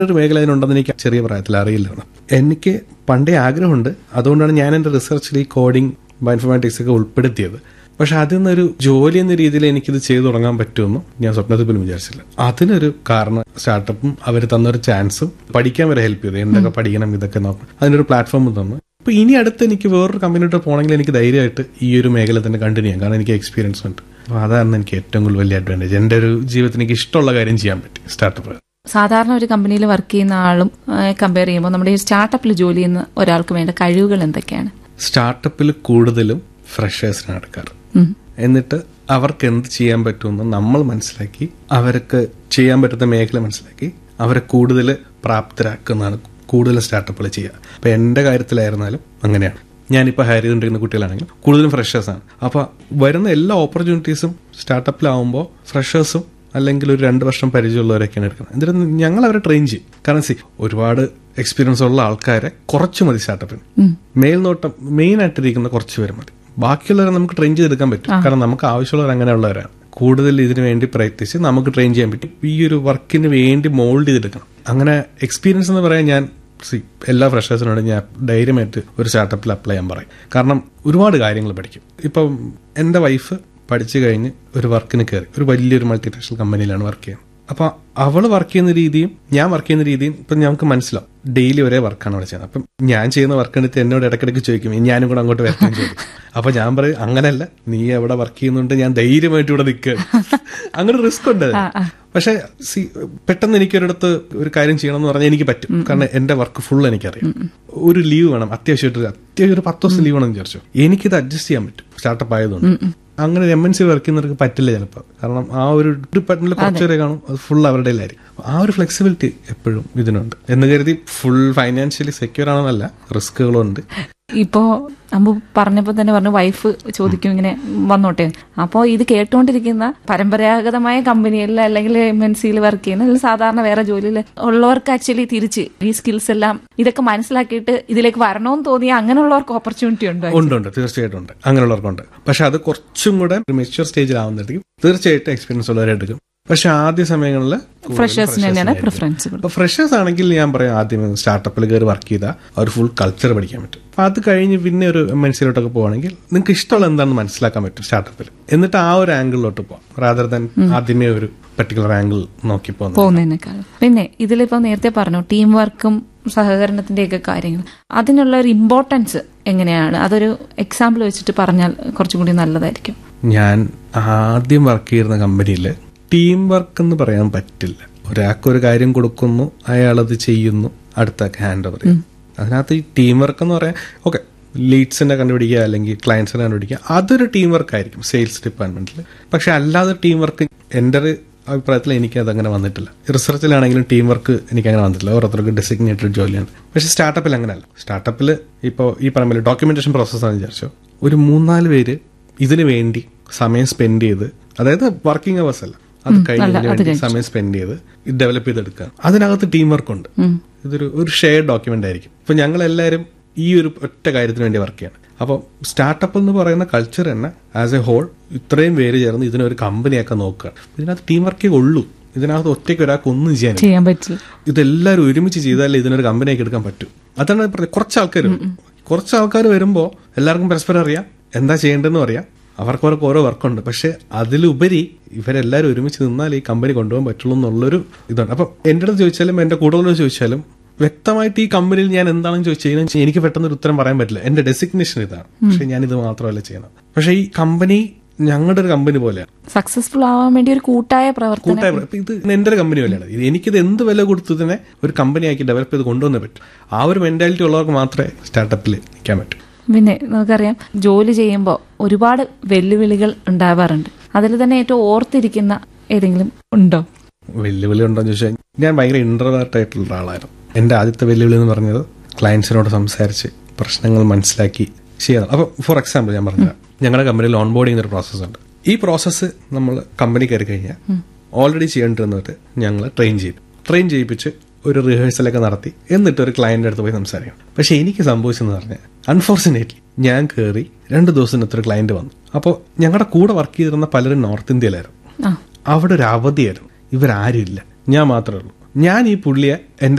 ഒരു മേഖല അതിനുണ്ടെന്ന് എനിക്ക് ചെറിയ പ്രായത്തിൽ അറിയില്ലായിരുന്നു എനിക്ക് പണ്ടേ ആഗ്രഹമുണ്ട് അതുകൊണ്ടാണ് ഞാൻ എൻ്റെ റിസർച്ചിൽ ഈ കോഡിംഗ് ബയോഇൻഫോർമാറ്റിക്സ് ഒക്കെ ഉൾപ്പെടുത്തിയത് പക്ഷെ അതിൽ നിന്നൊരു ജോലി എന്ന രീതിയിൽ എനിക്കിത് ചെയ്തു തുടങ്ങാൻ പറ്റുമെന്നും ഞാൻ സ്വപ്നത്തിൽ പോലും വിചാരിച്ചില്ല അതിനൊരു കാരണം സ്റ്റാർട്ടപ്പും അവർ തന്നൊരു ചാൻസും പഠിക്കാൻ വരെ ഹെൽപ്പ് ചെയ്തു എന്തൊക്കെ പഠിക്കണം ഇതൊക്കെ നോക്കണം അതിനൊരു പ്ലാറ്റ്ഫോം തന്നു അപ്പൊ ഇനി അടുത്ത് എനിക്ക് വേറൊരു കമ്പനിയോട്ട് പോകണമെങ്കിൽ എനിക്ക് ധൈര്യമായിട്ട് ഈ ഒരു മേഖല തന്നെ കണ്ടിന്യൂ ചെയ്യാം കാരണം എനിക്ക് എക്സ്പീരിയൻസ് ഉണ്ട് അപ്പൊ അതാണ് എനിക്ക് ഏറ്റവും കൂടുതൽ വലിയ അഡ്വാൻറ്റേജ് എൻ്റെ ഒരു ജീവിതത്തിൽ എനിക്ക് ഇഷ്ടമുള്ള കാര്യം ചെയ്യാൻ പറ്റി സ്റ്റാർട്ടപ്പ് സാധാരണ ഒരു കമ്പനിയിൽ വർക്ക് ചെയ്യുന്ന ആളും കമ്പയർ ചെയ്യുമ്പോൾ നമ്മുടെ ഈ സ്റ്റാർട്ടപ്പിൽ ജോലി ചെയ്യുന്ന ഒരാൾക്ക് വേണ്ട കഴിവുകൾ എന്തൊക്കെയാണ് സ്റ്റാർട്ടപ്പിൽ കൂടുതലും ഫ്രഷേഴ്സിനാണ് എടുക്കാറ് ഉം. എന്നിട്ട് അവർക്ക് എന്ത് ചെയ്യാൻ പറ്റുമെന്ന് നമ്മൾ മനസ്സിലാക്കി അവർക്ക് ചെയ്യാൻ പറ്റുന്ന മേഖല മനസ്സിലാക്കി അവരെ കൂടുതൽ പ്രാപ്തരാക്കുന്നതാണ് കൂടുതൽ സ്റ്റാർട്ടപ്പുകൾ ചെയ്യുക അപ്പൊ എന്റെ കാര്യത്തിലായിരുന്നാലും അങ്ങനെയാണ് ഞാനിപ്പോൾ ഹയർ ചെയ്തുകൊണ്ടിരിക്കുന്ന കുട്ടികളാണെങ്കിൽ കൂടുതലും ഫ്രഷേഴ്സാണ് അപ്പോൾ വരുന്ന എല്ലാ ഓപ്പർച്യൂണിറ്റീസും സ്റ്റാർട്ടപ്പിലാവുമ്പോൾ ഫ്രഷേഴ്സും അല്ലെങ്കിൽ ഒരു രണ്ട് വർഷം പരിചയമുള്ളവരൊക്കെയാണ് എടുക്കുന്നത് എന്നിട്ട് ഞങ്ങൾ അവരെ ട്രെയിൻ ചെയ്യും കാരണം സി ഒരുപാട് എക്സ്പീരിയൻസ് ഉള്ള ആൾക്കാരെ കുറച്ച് മതി സ്റ്റാർട്ടപ്പിന് മേൽനോട്ടം മെയിൻ ആയിട്ടിരിക്കുന്ന കുറച്ച് പേര് മതി ബാക്കിയുള്ളവരെ നമുക്ക് ട്രെയിൻ ചെയ്തെടുക്കാൻ പറ്റും കാരണം നമുക്ക് ആവശ്യമുള്ളവർ അങ്ങനെയുള്ളവരാണ് കൂടുതൽ ഇതിനു വേണ്ടി പ്രയത്നിച്ച് നമുക്ക് ട്രെയിൻ ചെയ്യാൻ പറ്റും ഈ ഒരു വർക്കിന് വേണ്ടി മോൾഡ് ചെയ്തെടുക്കണം അങ്ങനെ എക്സ്പീരിയൻസ് എന്ന് പറയാൻ ഞാൻ സി എല്ലാ ഫ്രഷേഴ്സിനോടും ഞാൻ ധൈര്യമായിട്ട് ഒരു സ്റ്റാർട്ടപ്പിൽ അപ്ലൈ ചെയ്യാൻ പറയും കാരണം ഒരുപാട് കാര്യങ്ങൾ പഠിക്കും ഇപ്പം എൻ്റെ വൈഫ് പഠിച്ചു കഴിഞ്ഞ് ഒരു വർക്കിന് കയറി ഒരു വലിയൊരു മൾട്ടിനാഷണൽ കമ്പനിയിലാണ് വർക്ക് ചെയ്യുന്നത് അപ്പൊ അവള് വർക്ക് ചെയ്യുന്ന രീതിയും ഞാൻ വർക്ക് ചെയ്യുന്ന രീതിയും ഇപ്പൊ ഞങ്ങൾക്ക് മനസ്സിലാവും ഡെയിലി ഒരേ വർക്കാണ് അവിടെ ചെയ്യുന്നത് അപ്പം ഞാൻ ചെയ്യുന്ന വർക്ക് എടുത്ത് എന്നോട് ഇടയ്ക്കിടയ്ക്ക് ചോദിക്കും ഞാനും കൂടെ അങ്ങോട്ട് വരക്കാൻ ചോദിക്കും അപ്പൊ ഞാൻ പറയും അങ്ങനല്ല നീ എവിടെ വർക്ക് ചെയ്യുന്നുണ്ട് ഞാൻ ധൈര്യമായിട്ട് ഇവിടെ നിൽക്കുക അങ്ങനെ റിസ്ക് ഉണ്ട് അതിന്. പക്ഷെ സി പെട്ടെന്ന് എനിക്ക് ഒരിടത്ത് ഒരു കാര്യം ചെയ്യണം എന്ന് പറഞ്ഞാൽ എനിക്ക് പറ്റും കാരണം എന്റെ വർക്ക് ഫുൾ എനിക്കറിയാം ഒരു ലീവ് വേണം അത്യാവശ്യമായിട്ട് അത്യാവശ്യം ഒരു പത്ത് ദിവസം ലീവ് വേണം വിചാരിച്ചു എനിക്കിത് അഡ്ജസ്റ്റ് ചെയ്യാൻ പറ്റും സ്റ്റാർട്ടപ്പ് ആയതുകൊണ്ട് അങ്ങനെ എം എൻ സി വർക്ക് ചെയ്യുന്നവർക്ക് പറ്റില്ല ചിലപ്പോൾ കാരണം ആ ഒരു ഡിപ്പാർട്ട്മെന്റിൽ കുറച്ച് പേരെ കാണും അത് ഫുൾ അവരുടെ ആയിരിക്കും ആ ഒരു ഫ്ലെക്സിബിലിറ്റി എപ്പോഴും ഇതിനുണ്ട് എന്ന് കരുതി ഫുൾ ഫൈനാൻഷ്യലി സെക്യൂർ ആണെന്നല്ല റിസ്കുകളുണ്ട് ഇപ്പോ അമ്പു പറഞ്ഞപ്പോ തന്നെ പറഞ്ഞു വൈഫ് ചോദിക്കും ഇങ്ങനെ വന്നോട്ടെ അപ്പോ ഇത് കേട്ടുകൊണ്ടിരിക്കുന്ന പരമ്പരാഗതമായ കമ്പനിയിൽ അല്ലെങ്കിൽ എം എൻ സിയിൽ വർക്ക് ചെയ്യുന്ന അല്ലെങ്കിൽ സാധാരണ വേറെ ജോലിയിൽ ഉള്ളവർക്ക് ആക്ച്വലി തിരിച്ച് ഈ സ്കിൽസ് എല്ലാം ഇതൊക്കെ മനസ്സിലാക്കിയിട്ട് ഇതിലേക്ക് വരണമെന്ന് തോന്നിയ അങ്ങനെയുള്ളവർക്ക് ഓപ്പർച്യൂണിറ്റി ഉണ്ട് ഉണ്ട് ഉണ്ട് തീർച്ചയായിട്ടും ഉണ്ട് അങ്ങനെയുള്ളവർക്കുണ്ട് പക്ഷെ അത് കുറച്ചും കൂടെ മെച്യൂർ സ്റ്റേജിലാവുന്നതായിരിക്കും തീർച്ചയായിട്ടും എക്സ്പീരിയൻസ് ഉള്ളവരെ എടുക്കും പക്ഷെ ആദ്യ സമയങ്ങളിൽ ഫ്രഷേഴ്സിന് തന്നെയാണ് പ്രിഫറൻസ് അപ്പൊ ഫ്രഷേഴ്സ് ആണെങ്കിൽ ഞാൻ പറയാം ആദ്യം സ്റ്റാർട്ടപ്പിൽ കയറി വർക്ക് ചെയ്താൽ അവർ ഫുൾ കൾച്ചർ പഠിക്കാൻ പറ്റും അപ്പൊ അത് കഴിഞ്ഞ് പിന്നെ ഒരു എം എൻ സിയിലോട്ടൊക്കെ പോവാണെങ്കിൽ നിങ്ങൾക്ക് ഇഷ്ടമുള്ള എന്താണെന്ന് മനസ്സിലാക്കാൻ പറ്റും സ്റ്റാർട്ടപ്പിൽ എന്നിട്ട് ആ ഒരു ആംഗിളിലോട്ട് പോവാം റാദർ ദാൻ ആദ്യമേ ഒരു പർട്ടിക്കുലർ ആംഗിൾ നോക്കി പോകുന്നത് പോകുന്നതിനേക്കാൾ പിന്നെ ഇതിലിപ്പോ നേരത്തെ പറഞ്ഞു ടീം വർക്കും സഹകരണത്തിന്റെയൊക്കെ കാര്യങ്ങൾ അതിനുള്ള ഒരു ഇമ്പോർട്ടൻസ് എങ്ങനെയാണ് അതൊരു എക്സാമ്പിൾ വെച്ചിട്ട് പറഞ്ഞാൽ കുറച്ചും കൂടി നല്ലതായിരിക്കും ഞാൻ ആദ്യം വർക്ക് ചെയ്യുന്ന കമ്പനിയിൽ ടീം വർക്ക് എന്ന് പറയാൻ പറ്റില്ല ഒരാൾക്ക് ഒരു കാര്യം കൊടുക്കുന്നു അയാൾ അത് ചെയ്യുന്നു അടുത്തൊക്കെ ഹാൻഡ് ഓവർ ചെയ്യും അതിനകത്ത് ഈ ടീം വർക്ക് എന്ന് പറയാൻ ഓക്കെ ലീഡ്സിനെ കണ്ടുപിടിക്കുക അല്ലെങ്കിൽ ക്ലയൻസിനെ കണ്ടുപിടിക്കുക അതൊരു ടീം വർക്ക് ആയിരിക്കും സെയിൽസ് ഡിപ്പാർട്ട്മെന്റിൽ പക്ഷെ അല്ലാതെ ടീം വർക്ക് എൻ്റെ ഒരു അഭിപ്രായത്തിൽ എനിക്ക് അതങ്ങനെ വന്നിട്ടില്ല റിസർച്ചിലാണെങ്കിലും ടീം വർക്ക് എനിക്ക് അങ്ങനെ വന്നിട്ടില്ല ഓരോരുത്തർക്ക് ഡെസിഗ്നേറ്റഡ് ജോലിയാണ് പക്ഷെ സ്റ്റാർട്ടപ്പിൽ അങ്ങനെയല്ല സ്റ്റാർട്ടപ്പിൽ ഇപ്പോൾ ഈ പറയുമ്പോൾ ഡോക്യുമെന്റേഷൻ പ്രോസസ്സാണെന്ന് വിചാരിച്ചോ ഒരു മൂന്നാല് പേര് ഇതിനു വേണ്ടി സമയം സ്പെൻഡ് ചെയ്ത് അതായത് വർക്കിംഗ് അവേഴ്സ് അല്ല അത് കഴിഞ്ഞതിന് വേണ്ടി സമയം സ്പെൻഡ് ചെയ്ത് ഡെവലപ്പ് ചെയ്തെടുക്കുക അതിനകത്ത് ടീം വർക്ക് ഉണ്ട് ഇതൊരു ഒരു ഷെയർഡ് ഡോക്യുമെന്റ് ആയിരിക്കും ഇപ്പൊ ഞങ്ങൾ എല്ലാവരും ഈ ഒരു ഒറ്റ കാര്യത്തിന് വേണ്ടി വർക്ക് ചെയ്യണം അപ്പോൾ സ്റ്റാർട്ടപ്പ് എന്ന് പറയുന്ന കൾച്ചർ തന്നെ ആസ് എ ഹോൾ ഇത്രയും പേര് ചേർന്ന് ഇതിനൊരു കമ്പനിയൊക്കെ നോക്കുക ഇതിനകത്ത് ടീം വർക്കേ ഉള്ളൂ ഇതിനകത്ത് ഒറ്റയ്ക്ക് ഒരാൾക്ക് ഒന്നും ചെയ്യാൻ ചെയ്യാൻ പറ്റില്ല ഇതെല്ലാവരും ഒരുമിച്ച് ചെയ്താലേ ഇതിനൊരു കമ്പനിയൊക്കെ എടുക്കാൻ പറ്റും അതാണ് പറഞ്ഞത് കുറച്ച് ആൾക്കാർ കുറച്ച് ആൾക്കാർ വരുമ്പോൾ എല്ലാവർക്കും പരസ്പരം അറിയാം എന്താ ചെയ്യേണ്ടതെന്ന് അറിയാം അവർക്ക് അവർക്ക് ഓരോ വർക്കുണ്ട് പക്ഷെ അതിലുപരി ഇവരെല്ലാവരും ഒരുമിച്ച് നിന്നാൽ ഈ കമ്പനി കൊണ്ടുപോകാൻ പറ്റുള്ളൂ എന്നുള്ളൊരു ഇതാണ് അപ്പം എൻ്റെ അടുത്ത് ചോദിച്ചാലും എൻ്റെ കൂടുതലോട് ചോദിച്ചാലും വ്യക്തമായിട്ട് ഈ കമ്പനിയിൽ ഞാൻ എന്താണെന്ന് ചോദിച്ചു കഴിഞ്ഞാൽ എനിക്ക് പെട്ടെന്ന് ഒരു ഉത്തരം പറയാൻ പറ്റില്ല എന്റെ ഡെസിഗ്നേഷൻ ഇതാണ് പക്ഷെ ഞാൻ ഇത് മാത്രമല്ല ചെയ്യുന്നത് പക്ഷെ ഈ കമ്പനി ഞങ്ങളുടെ ഒരു കമ്പനി പോലെയാണ് സക്സസ്ഫുൾ ആവാൻ വേണ്ടി ഒരു കൂട്ടായ പ്രവർത്തനം കൂട്ടായ പ്ര- ഇപ്പൊ ഇത് എന്റെ ഒരു കമ്പനി പോലെയാണ് ഇത് എനിക്കിത് എന്ത് വില കൊടുത്തു തന്നെ ഒരു കമ്പനിയാക്കി ഡെവലപ്പ് ചെയ്ത് കൊണ്ടുവന്നേ പറ്റും ആ ഒരു മെന്റാലിറ്റി ഉള്ളവർക്ക് മാത്രമേ സ്റ്റാർട്ടപ്പിൽ നിൽക്കാൻ പറ്റൂ പിന്നെ നമുക്കറിയാം ജോലി ചെയ്യുമ്പോൾ ഒരുപാട് വെല്ലുവിളികൾ ഉണ്ടാവാറുണ്ട് അതിൽ തന്നെ ഏറ്റവും ഓർത്തിരിക്കുന്ന ഏതെങ്കിലും ഉണ്ടോ വെല്ലുവിളി ഉണ്ടോ എന്ന് ചോദിച്ചാൽ ഞാൻ ഭയങ്കര ഇന്റർവേർട്ട് ആയിട്ടുള്ള ഒരാളായിരുന്നു എന്റെ ആദ്യത്തെ വെല്ലുവിളി എന്ന് പറഞ്ഞത് ക്ലയൻസിനോട് സംസാരിച്ച് പ്രശ്നങ്ങൾ മനസ്സിലാക്കി ചെയ്യണം അപ്പൊ ഫോർ എക്സാമ്പിൾ ഞാൻ പറഞ്ഞ ഞങ്ങളുടെ കമ്പനിയിൽ ഓൺ ബോർഡിംഗ് ഒരു പ്രോസസ്സ് ഉണ്ട് ഈ പ്രോസസ്സ് നമ്മൾ കമ്പനി കയറി കഴിഞ്ഞാൽ ഓൾറെഡി ചെയ്യേണ്ടിരുന്നത് ഞങ്ങൾ ട്രെയിൻ ചെയ്തു ട്രെയിൻ ചെയ്യിപ്പിച്ച് ഒരു റിഹേഴ്സലൊക്കെ നടത്തി എന്നിട്ട് ഒരു ക്ലയന്റിന്റെ അടുത്ത് പോയി സംസാരിക്കണം പക്ഷെ എനിക്ക് സംഭവിച്ചെന്ന് പറഞ്ഞാൽ അൺഫോർച്ചുനേറ്റ്ലി ഞാൻ കയറി രണ്ട് ദിവസത്തിനകത്ത് ഒരു ക്ലയന്റ് വന്നു അപ്പോൾ ഞങ്ങളുടെ കൂടെ വർക്ക് ചെയ്തിരുന്ന പലരും നോർത്ത് ഇന്ത്യയിലായിരുന്നു ആ അവിടെ ഒരു അവധിയായിരുന്നു ഇവരാരും ഇല്ല ഞാൻ മാത്രമേ ഉള്ളൂ ഞാൻ ഈ പുള്ളിയെ എൻ്റെ